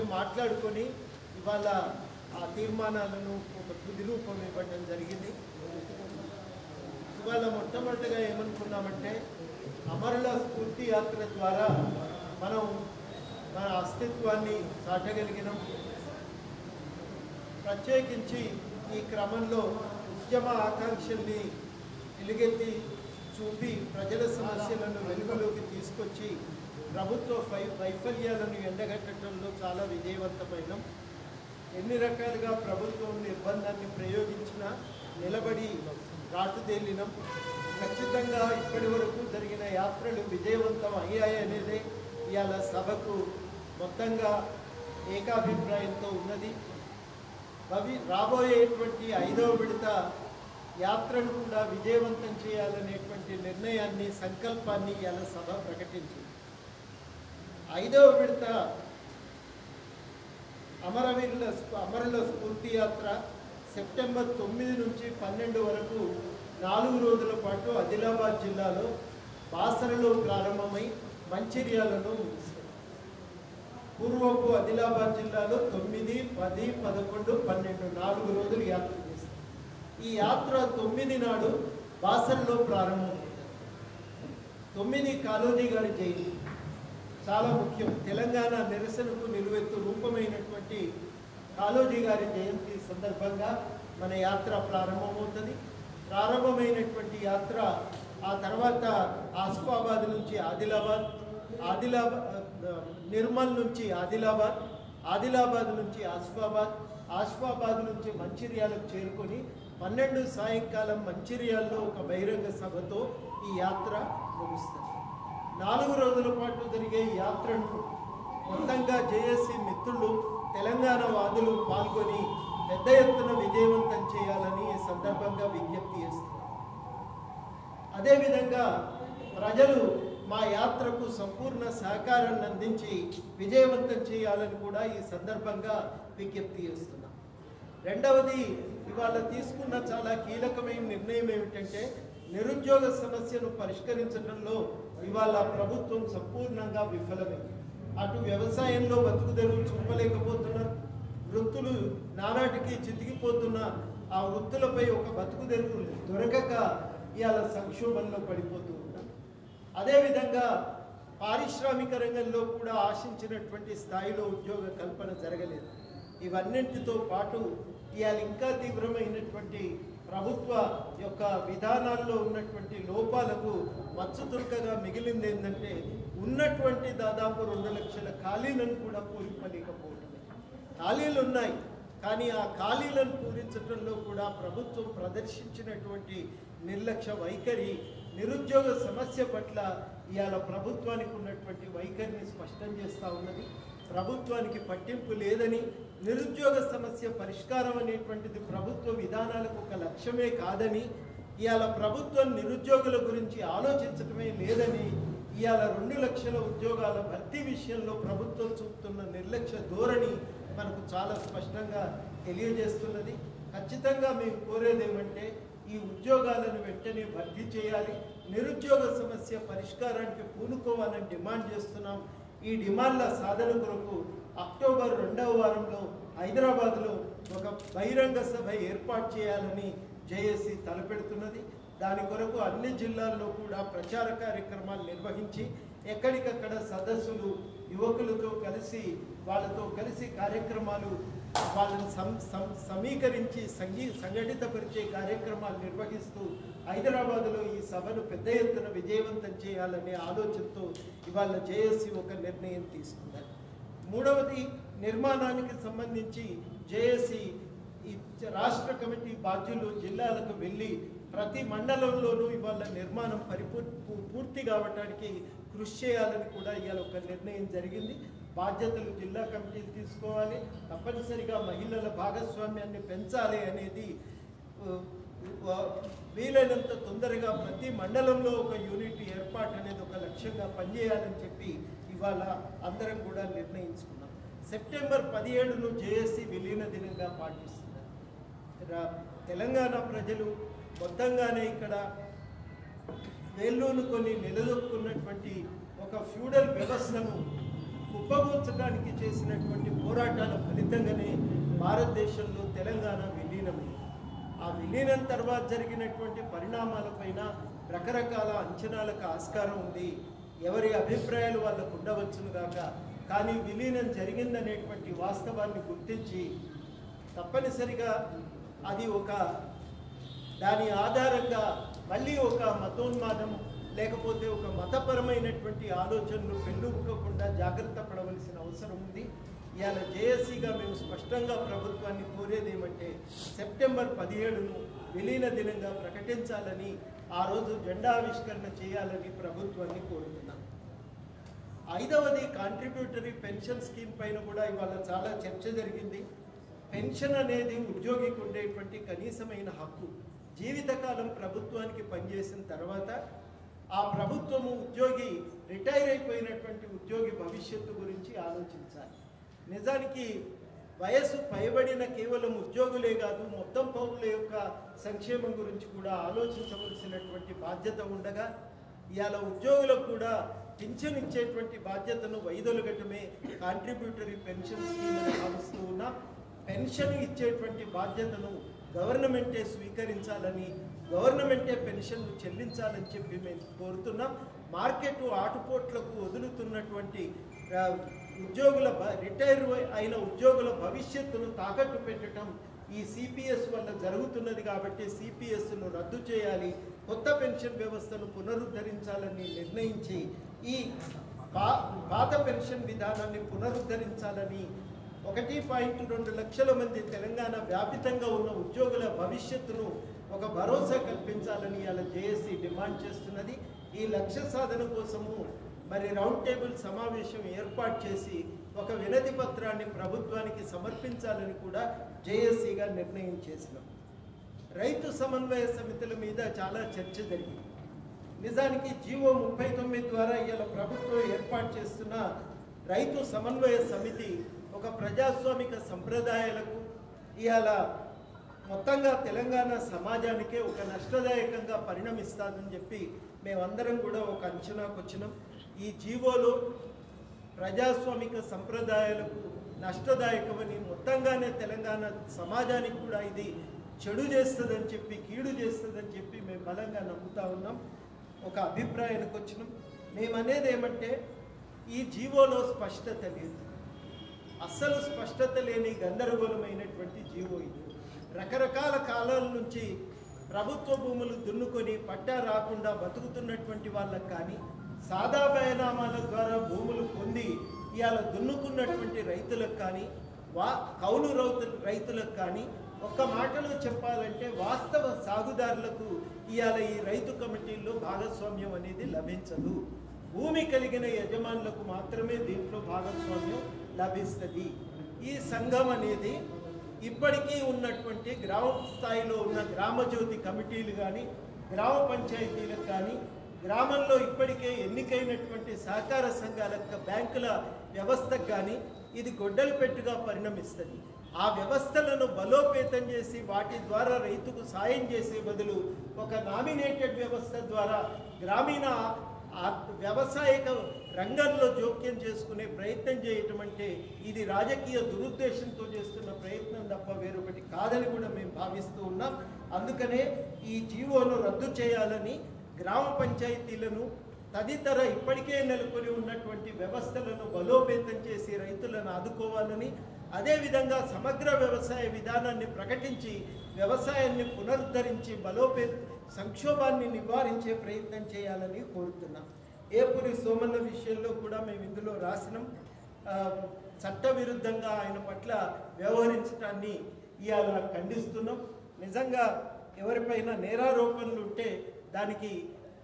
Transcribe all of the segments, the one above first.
మేము మాట్లాడుకొని ఇవాళ ఆ తీర్మానాలను ఒక తుది రూపం ఇవ్వడం జరిగింది ఇవాళ మొట్టమొదటిగా ఏమనుకున్నామంటే అమరుల స్ఫూర్తి యాత్ర ద్వారా మనం మన అస్తిత్వాన్ని చాటగలిగినాం ప్రత్యేకించి ఈ క్రమంలో ఉద్యమ ఆకాంక్షల్ని ఎలుగెత్తి చూపి ప్రజల సమస్యలను వెలుగులోకి తీసుకొచ్చి ప్రభుత్వ వై వైఫల్యాలను ఎండగట్టడంలో చాలా విజయవంతమైనాం ఎన్ని రకాలుగా ప్రభుత్వం నిర్బంధాన్ని ప్రయోగించినా నిలబడి రాటుదేలినాం ఖచ్చితంగా ఇప్పటి వరకు జరిగిన యాత్రలు విజయవంతం అయ్యాయి అనేదే ఇవాళ సభకు మొత్తంగా ఏకాభిప్రాయంతో ఉన్నది అవి రాబోయేటువంటి ఐదవ విడత యాత్రను కూడా విజయవంతం చేయాలనేటువంటి నిర్ణయాన్ని సంకల్పాన్ని ఇవాళ సభ ప్రకటించింది ఐదవ విడత అమరవీరుల అమరుల స్ఫూర్తి యాత్ర సెప్టెంబర్ తొమ్మిది నుంచి పన్నెండు వరకు నాలుగు రోజుల పాటు ఆదిలాబాద్ జిల్లాలో బాసరలో ప్రారంభమై మంచిర్యాలలో ముగిసింది పూర్వపు ఆదిలాబాద్ జిల్లాలో తొమ్మిది పది పదకొండు పన్నెండు నాలుగు రోజులు యాత్ర చేస్తారు ఈ యాత్ర తొమ్మిది నాడు బాసరలో ప్రారంభమైంది తొమ్మిది కాలోజీ గారి జయంతి చాలా ముఖ్యం తెలంగాణ నిరసనకు నిలువెత్తు రూపమైనటువంటి కాలోజీ గారి జయంతి సందర్భంగా మన యాత్ర ప్రారంభమవుతుంది ప్రారంభమైనటువంటి యాత్ర ఆ తర్వాత ఆసిఫాబాద్ నుంచి ఆదిలాబాద్ ఆదిలాబాద్ నిర్మల్ నుంచి ఆదిలాబాద్ ఆదిలాబాద్ నుంచి ఆసిఫాబాద్ ఆసిఫాబాద్ నుంచి మంచిర్యాలకు చేరుకొని పన్నెండు సాయంకాలం మంచిర్యాల్లో ఒక బహిరంగ సభతో ఈ యాత్ర ముగుస్తుంది నాలుగు రోజుల పాటు జరిగే ఈ యాత్రను మొత్తంగా జేఏసీ మిత్రులు తెలంగాణ వాదులు పాల్గొని పెద్ద ఎత్తున విజయవంతం చేయాలని ఈ సందర్భంగా విజ్ఞప్తి చేస్తున్నారు అదేవిధంగా ప్రజలు మా యాత్రకు సంపూర్ణ సహకారాన్ని అందించి విజయవంతం చేయాలని కూడా ఈ సందర్భంగా విజ్ఞప్తి చేస్తున్నాం రెండవది ఇవాళ తీసుకున్న చాలా కీలకమైన నిర్ణయం ఏమిటంటే నిరుద్యోగ సమస్యను పరిష్కరించడంలో ఇవాళ ప్రభుత్వం సంపూర్ణంగా విఫలమైంది అటు వ్యవసాయంలో బతుకుదెరువు చూపలేకపోతున్నారు వృత్తులు నానాటికి చితికిపోతున్న ఆ వృత్తులపై ఒక బతుకుదెరువు దొరకక ఇవాళ సంక్షోభంలో పడిపోతూ ఉన్నాం అదేవిధంగా పారిశ్రామిక రంగంలో కూడా ఆశించినటువంటి స్థాయిలో ఉద్యోగ కల్పన జరగలేదు ఇవన్నింటితో పాటు ఇవాళ ఇంకా తీవ్రమైనటువంటి ప్రభుత్వ యొక్క విధానాల్లో ఉన్నటువంటి లోపాలకు మచ్చుతుర్కగా మిగిలింది ఏంటంటే ఉన్నటువంటి దాదాపు రెండు లక్షల ఖాళీలను కూడా పూరింపలేకపోవటమే ఖాళీలు ఉన్నాయి కానీ ఆ ఖాళీలను పూరించడంలో కూడా ప్రభుత్వం ప్రదర్శించినటువంటి నిర్లక్ష్య వైఖరి నిరుద్యోగ సమస్య పట్ల ఇవాళ ప్రభుత్వానికి ఉన్నటువంటి వైఖరిని స్పష్టం చేస్తూ ఉన్నది ప్రభుత్వానికి పట్టింపు లేదని నిరుద్యోగ సమస్య పరిష్కారం అనేటువంటిది ప్రభుత్వ విధానాలకు ఒక లక్ష్యమే కాదని ఇవాళ ప్రభుత్వం నిరుద్యోగుల గురించి ఆలోచించడమే లేదని ఇవాళ రెండు లక్షల ఉద్యోగాల భర్తీ విషయంలో ప్రభుత్వం చూపుతున్న నిర్లక్ష్య ధోరణి మనకు చాలా స్పష్టంగా తెలియజేస్తున్నది ఖచ్చితంగా మేము కోరేది ఏమంటే ఈ ఉద్యోగాలను వెంటనే భర్తీ చేయాలి నిరుద్యోగ సమస్య పరిష్కారానికి పూనుకోవాలని డిమాండ్ చేస్తున్నాం ఈ డిమాండ్ల సాధన కొరకు అక్టోబర్ రెండవ వారంలో హైదరాబాద్లో ఒక బహిరంగ సభ ఏర్పాటు చేయాలని జేఏసీ తలపెడుతున్నది దాని కొరకు అన్ని జిల్లాల్లో కూడా ప్రచార కార్యక్రమాలు నిర్వహించి ఎక్కడికక్కడ సదస్సులు యువకులతో కలిసి వాళ్ళతో కలిసి కార్యక్రమాలు వాళ్ళని సం సం సమీకరించి సంగీ సంఘటితపరిచే కార్యక్రమాలు నిర్వహిస్తూ హైదరాబాదులో ఈ సభను పెద్ద ఎత్తున విజయవంతం చేయాలనే ఆలోచనతో ఇవాళ జేఏసీ ఒక నిర్ణయం తీసుకున్నారు మూడవది నిర్మాణానికి సంబంధించి జేఏసీ ఈ రాష్ట్ర కమిటీ బాధ్యులు జిల్లాలకు వెళ్ళి ప్రతి మండలంలోనూ ఇవాళ నిర్మాణం పరిపూర్ పూ- పూర్తి కావడానికి కృషి చేయాలని కూడా ఇవాళ ఒక నిర్ణయం జరిగింది బాధ్యతలు జిల్లా కమిటీలు తీసుకోవాలి తప్పనిసరిగా మహిళల భాగస్వామ్యాన్ని పెంచాలి అనేది ఉ, ఉ, వీలైనంత తొందరగా ప్రతి మండలంలో ఒక యూనిట్ ఏర్పాటు అనేది ఒక లక్ష్యంగా పనిచేయాలని చెప్పి ఇవాళ అందరం కూడా నిర్ణయించుకున్నాం సెప్టెంబర్ పదిహేడును జేఏసీ విలీన దినంగా పాటిస్తున్నారు రా- తెలంగాణ ప్రజలు మొత్తంగానే ఇక్కడ వేళ్ళూను కొని నిలదొక్కున్నటువంటి ఒక ఫ్యూడల్ వ్యవస్థను కుప్పగూర్చడానికి చేసినటువంటి పోరాటాల ఫలితంగానే భారతదేశంలో తెలంగాణ విలీనమైంది ఆ విలీనం తర్వాత జరిగినటువంటి పరిణామాలపైన రకరకాల అంచనాలకు ఆస్కారం ఉంది ఎవరి అభిప్రాయాలు వాళ్ళకు ఉండవచ్చును గాక కానీ విలీనం జరిగిందనేటువంటి వాస్తవాన్ని గుర్తించి తప్పనిసరిగా అది ఒక దాని ఆధారంగా మళ్ళీ ఒక మతోన్మాదం లేకపోతే ఒక మతపరమైనటువంటి ఆలోచనలు పెళ్ళుకోకుండా జాగ్రత్త పడవలసిన అవసరం ఉంది ఇవాళ జేఏసీగా మేము స్పష్టంగా ప్రభుత్వాన్ని కోరేది ఏమంటే సెప్టెంబర్ పదిహేడును విలీన దినంగా ప్రకటించాలని ఆ రోజు జెండా ఆవిష్కరణ చేయాలని ప్రభుత్వాన్ని కోరుతున్నాం ఐదవది కాంట్రిబ్యూటరీ పెన్షన్ స్కీమ్ పైన కూడా ఇవాళ చాలా చర్చ జరిగింది పెన్షన్ అనేది ఉద్యోగికి ఉండేటువంటి కనీసమైన హక్కు జీవితకాలం ప్రభుత్వానికి పనిచేసిన తర్వాత ఆ ప్రభుత్వము ఉద్యోగి రిటైర్ అయిపోయినటువంటి ఉద్యోగి భవిష్యత్తు గురించి ఆలోచించాలి నిజానికి వయస్సు పైబడిన కేవలం ఉద్యోగులే కాదు మొత్తం పౌరుల యొక్క సంక్షేమం గురించి కూడా ఆలోచించవలసినటువంటి బాధ్యత ఉండగా ఇవాళ ఉద్యోగులకు కూడా పింఛన్ ఇచ్చేటువంటి బాధ్యతను వైదొలగటమే కాంట్రిబ్యూటరీ పెన్షన్ స్కీమ్ అని భావిస్తూ ఉన్నాం పెన్షన్ ఇచ్చేటువంటి బాధ్యతను గవర్నమెంటే స్వీకరించాలని గవర్నమెంటే పెన్షన్లు చెల్లించాలని చెప్పి మేము కోరుతున్నాం మార్కెట్ ఆటుపోట్లకు వదులుతున్నటువంటి ఆ, ఉద్యోగుల భ- రిటైర్ అయిన ఉద్యోగుల భవిష్యత్తును తాకట్టు పెట్టడం ఈ సిపిఎస్ వల్ల జరుగుతున్నది కాబట్టి సిపిఎస్ను రద్దు చేయాలి కొత్త పెన్షన్ వ్యవస్థను పునరుద్ధరించాలని నిర్ణయించి ఈ పా పాత పెన్షన్ విధానాన్ని పునరుద్ధరించాలని ఒకటి పాయింట్ రెండు లక్షల మంది తెలంగాణ వ్యాపితంగా ఉన్న ఉద్యోగుల భవిష్యత్తును ఒక భరోసా కల్పించాలని అలా జేఏసీ డిమాండ్ చేస్తున్నది ఈ లక్ష్య సాధన కోసము మరి రౌండ్ టేబుల్ సమావేశం ఏర్పాటు చేసి ఒక వినతి పత్రాన్ని ప్రభుత్వానికి సమర్పించాలని కూడా జేఏసీగా నిర్ణయం చేసినాం రైతు సమన్వయ సమితుల మీద చాలా చర్చ జరిగింది నిజానికి జీవో ముప్పై తొమ్మిది ద్వారా ఇవాళ ప్రభుత్వం ఏర్పాటు చేస్తున్న రైతు సమన్వయ సమితి ఒక ప్రజాస్వామిక సంప్రదాయాలకు ఇవాళ మొత్తంగా తెలంగాణ సమాజానికే ఒక నష్టదాయకంగా పరిణమిస్తాదని చెప్పి మేమందరం కూడా ఒక అంచనాకు వచ్చినాం ఈ జీవోలో ప్రజాస్వామిక సంప్రదాయాలకు నష్టదాయకమని మొత్తంగానే తెలంగాణ సమాజానికి కూడా ఇది చెడు చేస్తుందని చెప్పి కీడు చేస్తుందని చెప్పి మేము బలంగా నమ్ముతా ఉన్నాం ఒక అభిప్రాయానికి వచ్చినాం మేము అనేది ఏమంటే ఈ జీవోలో స్పష్టత లేదు అస్సలు స్పష్టత లేని గందరగోళమైనటువంటి జీవో ఇది రకరకాల కాలాల నుంచి ప్రభుత్వ భూములు దున్నుకొని పట్టా రాకుండా బతుకుతున్నటువంటి వాళ్ళకి కానీ సాదా బయనామాల ద్వారా భూములు పొంది ఇవాళ దున్నుకున్నటువంటి రైతులకు కానీ వా కౌలు రైతు రైతులకు కానీ ఒక్క మాటలో చెప్పాలంటే వాస్తవ సాగుదారులకు ఇవాళ ఈ రైతు కమిటీల్లో భాగస్వామ్యం అనేది లభించదు భూమి కలిగిన యజమానులకు మాత్రమే దీంట్లో భాగస్వామ్యం లభిస్తుంది ఈ సంఘం అనేది ఇప్పటికీ ఉన్నటువంటి గ్రామ స్థాయిలో ఉన్న గ్రామజ్యోతి కమిటీలు కానీ గ్రామ పంచాయతీలకు కానీ గ్రామంలో ఇప్పటికే ఎన్నికైనటువంటి సహకార సంఘాలకు బ్యాంకుల వ్యవస్థకు కానీ ఇది గొడ్డలి పెట్టుగా పరిణమిస్తుంది ఆ వ్యవస్థలను బలోపేతం చేసి వాటి ద్వారా రైతుకు సాయం చేసే బదులు ఒక నామినేటెడ్ వ్యవస్థ ద్వారా గ్రామీణ ఆ- వ్యవసాయక రంగంలో జోక్యం చేసుకునే ప్రయత్నం చేయటం అంటే ఇది రాజకీయ దురుద్దేశంతో చేస్తున్న ప్రయత్నం తప్ప వేరొకటి కాదని కూడా మేము భావిస్తూ ఉన్నాం అందుకనే ఈ జీవోను రద్దు చేయాలని గ్రామ పంచాయతీలను తదితర ఇప్పటికే నెలకొని ఉన్నటువంటి వ్యవస్థలను బలోపేతం చేసి రైతులను ఆదుకోవాలని అదేవిధంగా సమగ్ర వ్యవసాయ విధానాన్ని ప్రకటించి వ్యవసాయాన్ని పునరుద్ధరించి బలోపే సంక్షోభాన్ని నివారించే ప్రయత్నం చేయాలని కోరుతున్నాం ఏపురి సోమన్న విషయంలో కూడా మేము ఇందులో రాసినాం ఆ, చట్టవిరుద్ధంగా ఆయన పట్ల వ్యవహరించడాన్ని ఇవాళ ఖండిస్తున్నాం నిజంగా ఎవరిపైన నేరారోపణలు ఉంటే దానికి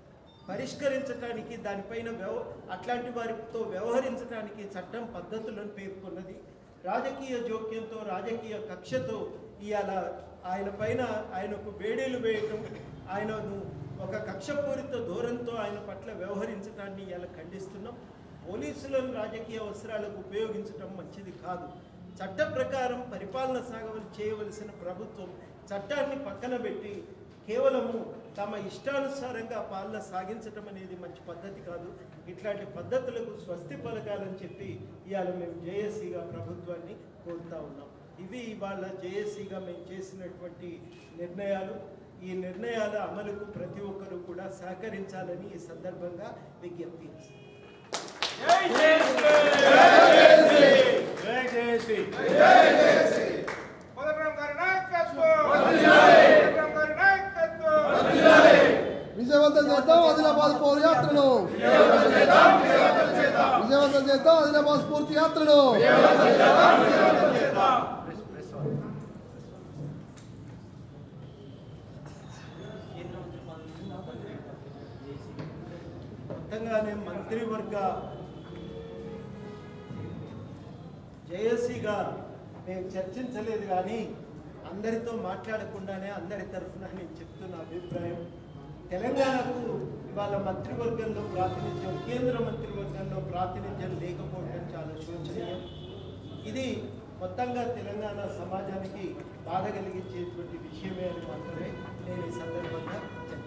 పరిష్కరించడానికి దానిపైన వ్యవ అట్లాంటి వారితో వ్యవహరించడానికి చట్టం పద్ధతులను పేర్కొన్నది రాజకీయ జోక్యంతో రాజకీయ కక్షతో ఇవాళ ఆయన పైన ఆయనకు వేడేలు వేయటం ఆయనను ఒక కక్షపూరిత ధోరణితో ఆయన పట్ల వ్యవహరించడాన్ని ఇవాళ ఖండిస్తున్నాం పోలీసులను రాజకీయ అవసరాలకు ఉపయోగించడం మంచిది కాదు చట్ట ప్రకారం పరిపాలన సాగవల్ చేయవలసిన ప్రభుత్వం చట్టాన్ని పక్కన పెట్టి కేవలము తమ ఇష్టానుసారంగా పాలన సాగించటం అనేది మంచి పద్ధతి కాదు ఇట్లాంటి పద్ధతులకు స్వస్తి పలకాలని చెప్పి ఇవాళ మేము జేఏసీగా ప్రభుత్వాన్ని కోరుతా ఉన్నాం ఇవి ఇవాళ జేఏసీగా మేము చేసినటువంటి నిర్ణయాలు ఈ నిర్ణయాల అమలుకు ప్రతి ఒక్కరూ కూడా సహకరించాలని ఈ సందర్భంగా విజ్ఞప్తి చేస్తున్నాం కోదండరాం గారి నాయకత్వం కోదండరాం గారి నాయకత్వం విజయవంతం చేద్దాం ఆదిలాబాద్ పౌర యాత్రను విజయవంతం చేద్దాం ఆదిలాబాద్ స్ఫూర్తి యాత్రను మొత్తంగానే మంత్రివర్గ జేఏసీగా మేము చర్చించలేదు కానీ అందరితో మాట్లాడకుండానే అందరి తరఫున నేను చెప్తున్న అభిప్రాయం తెలంగాణకు ఇవాళ మంత్రివర్గంలో ప్రాతినిధ్యం కేంద్ర మంత్రివర్గంలో ప్రాతినిధ్యం లేకపోవడం చాలా శోచనీయం ఇది మొత్తంగా తెలంగాణ సమాజానికి బాధ కలిగించేటువంటి విషయమే అని మాత్రమే నేను ఈ సందర్భంగా చెప్తాను